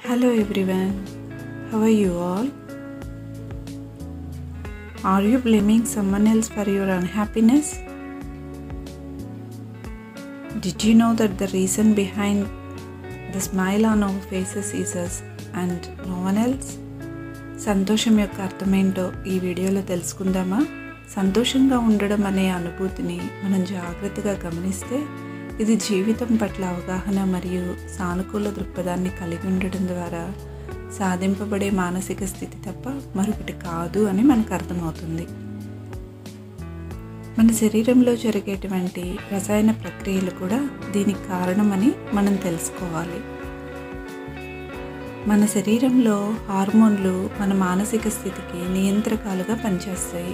Hello everyone, how are you all? Are you blaming someone else for your unhappiness? Did you know that the reason behind the smile on our faces is us and no one else? సంతోషం యొక్క అర్థమేంటో ఈ వీడియోలో తెలుసుకుందామా సంతోషంగా ఉండడం అనే అనుభూతిని మనం జాగ్రత్తగా గమనిస్తే ఇది జీవితం పట్ల అవగాహన మరియు సానుకూల దృక్పథాన్ని కలిగి ఉండడం ద్వారా సాధింపబడే మానసిక స్థితి తప్ప మరొకటి కాదు అని మనకు అర్థమవుతుంది మన శరీరంలో జరిగేటువంటి రసాయన ప్రక్రియలు కూడా దీనికి కారణమని మనం తెలుసుకోవాలి మన శరీరంలో హార్మోన్లు మన మానసిక స్థితికి నియంత్రకాలుగా పనిచేస్తాయి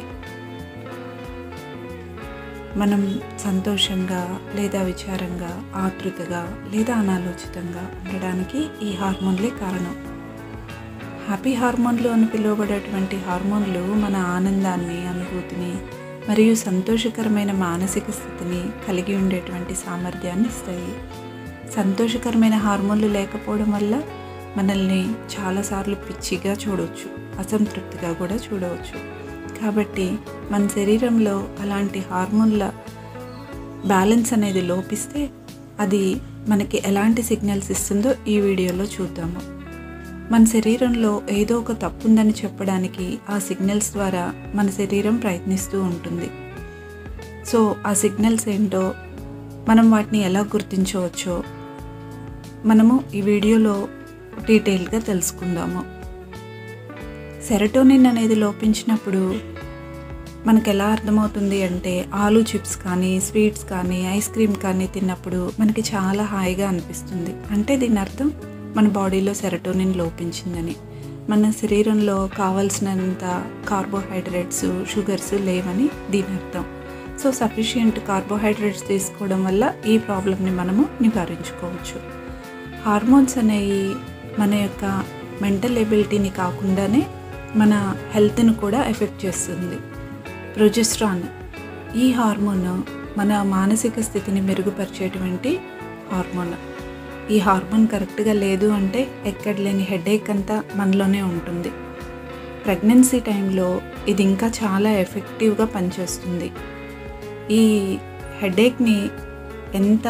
మనం సంతోషంగా లేదా విచారంగా ఆతృతగా లేదా అనాలోచితంగా ఉండడానికి ఈ హార్మోన్లే కారణం హ్యాపీ హార్మోన్లు అని పిలువబడేటువంటి హార్మోన్లు మన ఆనందాన్ని అనుభూతిని మరియు సంతోషకరమైన మానసిక స్థితిని కలిగి ఉండేటువంటి సామర్థ్యాన్ని ఇస్తాయి సంతోషకరమైన హార్మోన్లు లేకపోవడం వల్ల మనల్ని చాలాసార్లు పిచ్చిగా చూడవచ్చు అసంతృప్తిగా కూడా చూడవచ్చు కాబట్టి మన శరీరంలో అలాంటి హార్మోన్ల బ్యాలెన్స్ అనేది లోపిస్తే అది మనకి ఎలాంటి సిగ్నల్స్ ఇస్తుందో ఈ వీడియోలో చూద్దాము మన శరీరంలో ఏదో ఒక తప్పు ఉందని చెప్పడానికి ఆ సిగ్నల్స్ ద్వారా మన శరీరం ప్రయత్నిస్తూ ఉంటుంది సో ఆ సిగ్నల్స్ ఏంటో మనం వాటిని ఎలా గుర్తించవచ్చో మనము ఈ వీడియోలో డీటెయిల్గా తెలుసుకుందాము సెరటోనిన్ అనేది లోపించినప్పుడు మనకు ఎలా అర్థమవుతుంది అంటే ఆలు చిప్స్ కానీ స్వీట్స్ కానీ ఐస్ క్రీమ్ కానీ తిన్నప్పుడు మనకి చాలా హాయిగా అనిపిస్తుంది అంటే దీని అర్థం మన బాడీలో సెరటోనిన్ లోపించిందని మన శరీరంలో కావలసినంత కార్బోహైడ్రేట్స్ షుగర్స్ లేవని దీని అర్థం సో సఫిషియంట్ కార్బోహైడ్రేట్స్ తీసుకోవడం వల్ల ఈ ప్రాబ్లమ్ని మనము నివారించుకోవచ్చు హార్మోన్స్ అనేవి మన యొక్క మెంటల్ ఎబిలిటీని కాకుండానే మన హెల్త్ను కూడా ఎఫెక్ట్ చేస్తుంది ప్రొజెస్ట్రాన్ ఈ హార్మోన్ మన మానసిక స్థితిని మెరుగుపరిచేటువంటి హార్మోన్ ఈ హార్మోన్ కరెక్ట్గా లేదు అంటే ఎక్కడ లేని హెడేక్ అంతా మనలోనే ఉంటుంది ప్రెగ్నెన్సీ టైంలో ఇది ఇంకా చాలా ఎఫెక్టివ్గా పనిచేస్తుంది ఈ హెడేక్ని ఎంత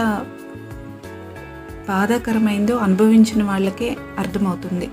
బాధాకరమైందో అనుభవించిన వాళ్ళకే అర్థమవుతుంది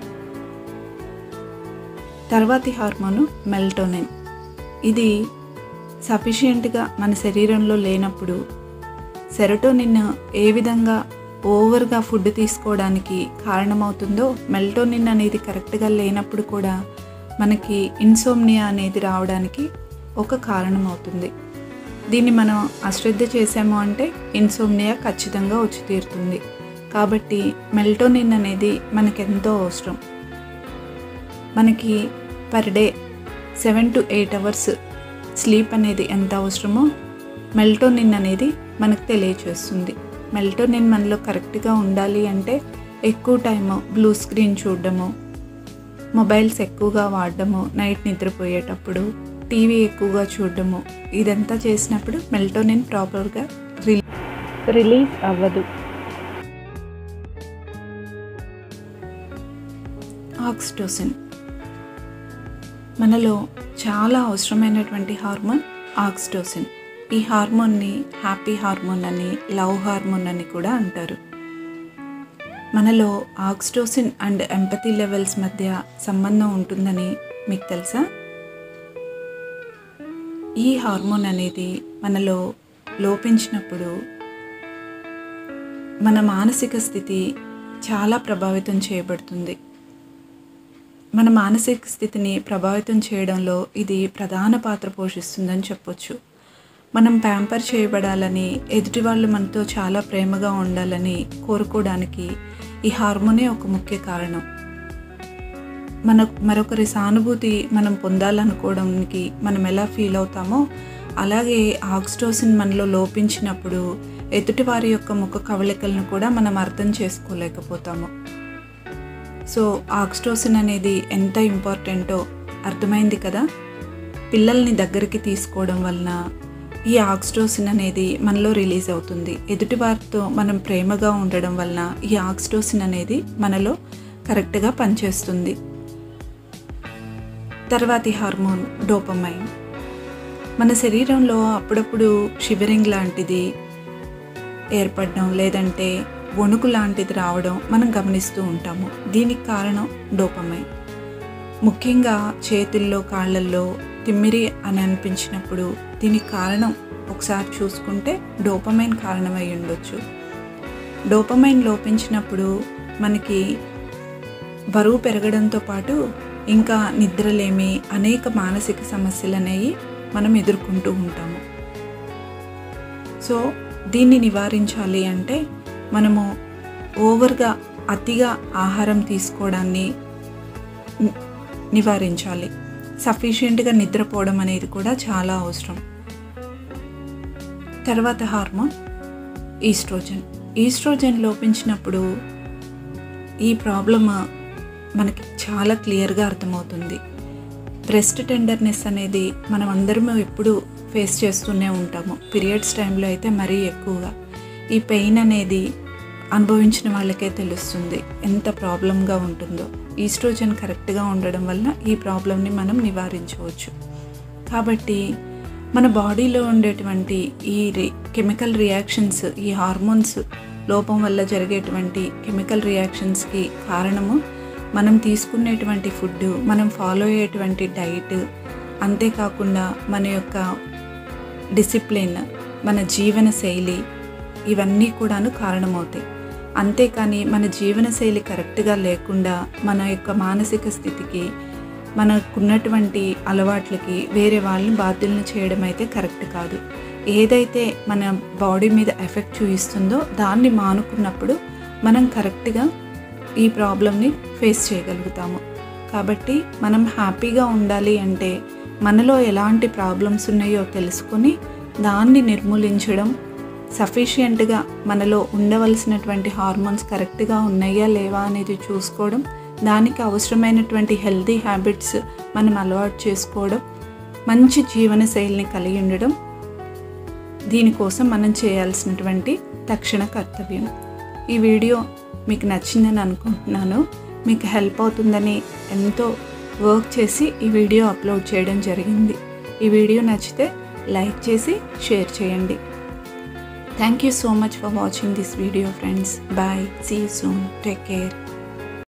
తర్వాతి హార్మోను మెల్టోనిన్ ఇది సఫిషియెంట్గా మన శరీరంలో లేనప్పుడు సెరటోనిన్ ఏ విధంగా ఓవర్గా ఫుడ్ తీసుకోవడానికి కారణమవుతుందో మెల్టోనిన్ అనేది కరెక్ట్గా లేనప్పుడు కూడా మనకి ఇన్సోమ్నియా అనేది రావడానికి ఒక కారణం అవుతుంది దీన్ని మనం అశ్రద్ధ చేసాము అంటే ఇన్సోమ్నియా ఖచ్చితంగా వచ్చి తీరుతుంది కాబట్టి మెల్టోనిన్ అనేది మనకెంతో అవసరం మనకి per day seven to eight hours sleep అనేది ఎంత అవసరమో మెల్టోనిన్ అనేది మనకు తెలియచేస్తుంది మెల్టోనిన్ మనలో కరెక్ట్గా ఉండాలి అంటే ఎక్కువ టైము బ్లూ స్క్రీన్ చూడడము మొబైల్స్ ఎక్కువగా వాడడము నైట్ నిద్రపోయేటప్పుడు టీవీ ఎక్కువగా చూడడము ఇదంతా చేసినప్పుడు మెల్టోనిన్ ప్రాపర్గా రిలీ రిలీజ్ అవ్వదు ఆక్సిటోసిన్ మనలో చాలా అవసరమైనటువంటి హార్మోన్ ఆక్సిటోసిన్ ఈ హార్మోన్ని హ్యాపీ హార్మోన్ అని లవ్ హార్మోన్ అని కూడా అంటారు మనలో ఆక్సిటోసిన్ అండ్ ఎంపతి లెవెల్స్ మధ్య సంబంధం ఉంటుందని మీకు తెలుసా ఈ హార్మోన్ అనేది మనలో లోపించినప్పుడు మన మానసిక స్థితి చాలా ప్రభావితం చేయబడుతుంది మన మానసిక స్థితిని ప్రభావితం చేయడంలో ఇది ప్రధాన పాత్ర పోషిస్తుందని చెప్పొచ్చు మనం ప్యాంపర్ చేయబడాలని ఎదుటి వాళ్ళు మనతో చాలా ప్రేమగా ఉండాలని కోరుకోవడానికి ఈ హార్మోనే ఒక ముఖ్య కారణం మన మరొకరి సానుభూతి మనం పొందాలనుకోవడానికి మనం ఎలా ఫీల్ అవుతామో అలాగే ఆక్సిటోసిన్ మనలో లోపించినప్పుడు ఎదుటి వారి యొక్క ముఖ కవళికలను కూడా మనం అర్థం చేసుకోలేకపోతాము సో ఆక్సిటోసిన్ అనేది ఎంత ఇంపార్టెంటో అర్థమైంది కదా పిల్లల్ని దగ్గరికి తీసుకోవడం వలన ఈ ఆక్సిటోసిన్ అనేది మనలో రిలీజ్ అవుతుంది ఎదుటి వారితో మనం ప్రేమగా ఉండడం వలన ఈ ఆక్సిటోసిన్ అనేది మనలో కరెక్ట్గా పనిచేస్తుంది తర్వాతి హార్మోన్ డోపమైన్ మన శరీరంలో అప్పుడప్పుడు షివరింగ్ లాంటిది ఏర్పడడం లేదంటే వణుకు లాంటిది రావడం మనం గమనిస్తూ ఉంటాము దీనికి కారణం డోపమైన్ ముఖ్యంగా చేతుల్లో కాళ్ళల్లో తిమ్మిరి అని అనిపించినప్పుడు దీనికి కారణం ఒకసారి చూసుకుంటే డోపమైన్ కారణమై ఉండొచ్చు డోపమైన్ లోపించినప్పుడు మనకి బరువు పెరగడంతో పాటు ఇంకా నిద్రలేమి అనేక మానసిక సమస్యలు అనేవి మనం ఎదుర్కొంటూ ఉంటాము సో దీన్ని నివారించాలి అంటే మనము ఓవర్గా అతిగా ఆహారం తీసుకోవడాన్ని ని- నివారించాలి సఫిషియెంట్గా నిద్రపోవడం అనేది కూడా చాలా అవసరం తర్వాత హార్మోన్ ఈస్ట్రోజన్ ఈస్ట్రోజన్ లోపించినప్పుడు ఈ ప్రాబ్లమ్ మనకి చాలా క్లియర్గా అర్థమవుతుంది బ్రెస్ట్ టెండర్నెస్ అనేది మనం అందరం ఎప్పుడు ఫేస్ చేస్తూనే ఉంటాము పీరియడ్స్ టైంలో అయితే మరీ ఎక్కువగా ఈ పెయిన్ అనేది అనుభవించిన వాళ్ళకే తెలుస్తుంది ఎంత ప్రాబ్లంగా ఉంటుందో ఈస్ట్రోజన్ కరెక్ట్గా ఉండడం వల్ల ఈ ప్రాబ్లమ్ని మనం నివారించవచ్చు కాబట్టి మన బాడీలో ఉండేటువంటి ఈ రి కెమికల్ రియాక్షన్స్ ఈ హార్మోన్స్ లోపం వల్ల జరిగేటువంటి కెమికల్ రియాక్షన్స్కి కారణము మనం తీసుకునేటువంటి ఫుడ్ మనం ఫాలో అయ్యేటువంటి డైట్ అంతేకాకుండా మన యొక్క డిసిప్లిన్ మన జీవన శైలి ఇవన్నీ కూడాను కారణమవుతాయి అంతేకాని మన జీవనశైలి కరెక్ట్గా లేకుండా మన యొక్క మానసిక స్థితికి మనకున్నటువంటి అలవాట్లకి వేరే వాళ్ళని బాధ్యులను చేయడం అయితే కరెక్ట్ కాదు ఏదైతే మన బాడీ మీద ఎఫెక్ట్ చూపిస్తుందో దాన్ని మానుకున్నప్పుడు మనం కరెక్ట్గా ఈ ప్రాబ్లమ్ని ఫేస్ చేయగలుగుతాము కాబట్టి మనం హ్యాపీగా ఉండాలి అంటే మనలో ఎలాంటి ప్రాబ్లమ్స్ ఉన్నాయో తెలుసుకొని దాన్ని నిర్మూలించడం సఫిషియెంట్గా మనలో ఉండవలసినటువంటి హార్మోన్స్ కరెక్ట్గా ఉన్నాయా లేవా అనేది చూసుకోవడం దానికి అవసరమైనటువంటి హెల్తీ హ్యాబిట్స్ మనం అలవాటు చేసుకోవడం మంచి జీవన శైలిని కలిగి ఉండడం దీనికోసం మనం చేయాల్సినటువంటి తక్షణ కర్తవ్యం ఈ వీడియో మీకు నచ్చిందని అనుకుంటున్నాను మీకు హెల్ప్ అవుతుందని ఎంతో వర్క్ చేసి ఈ వీడియో అప్లోడ్ చేయడం జరిగింది ఈ వీడియో నచ్చితే లైక్ చేసి షేర్ చేయండి thank you so much for watching this video friends bye see soon take care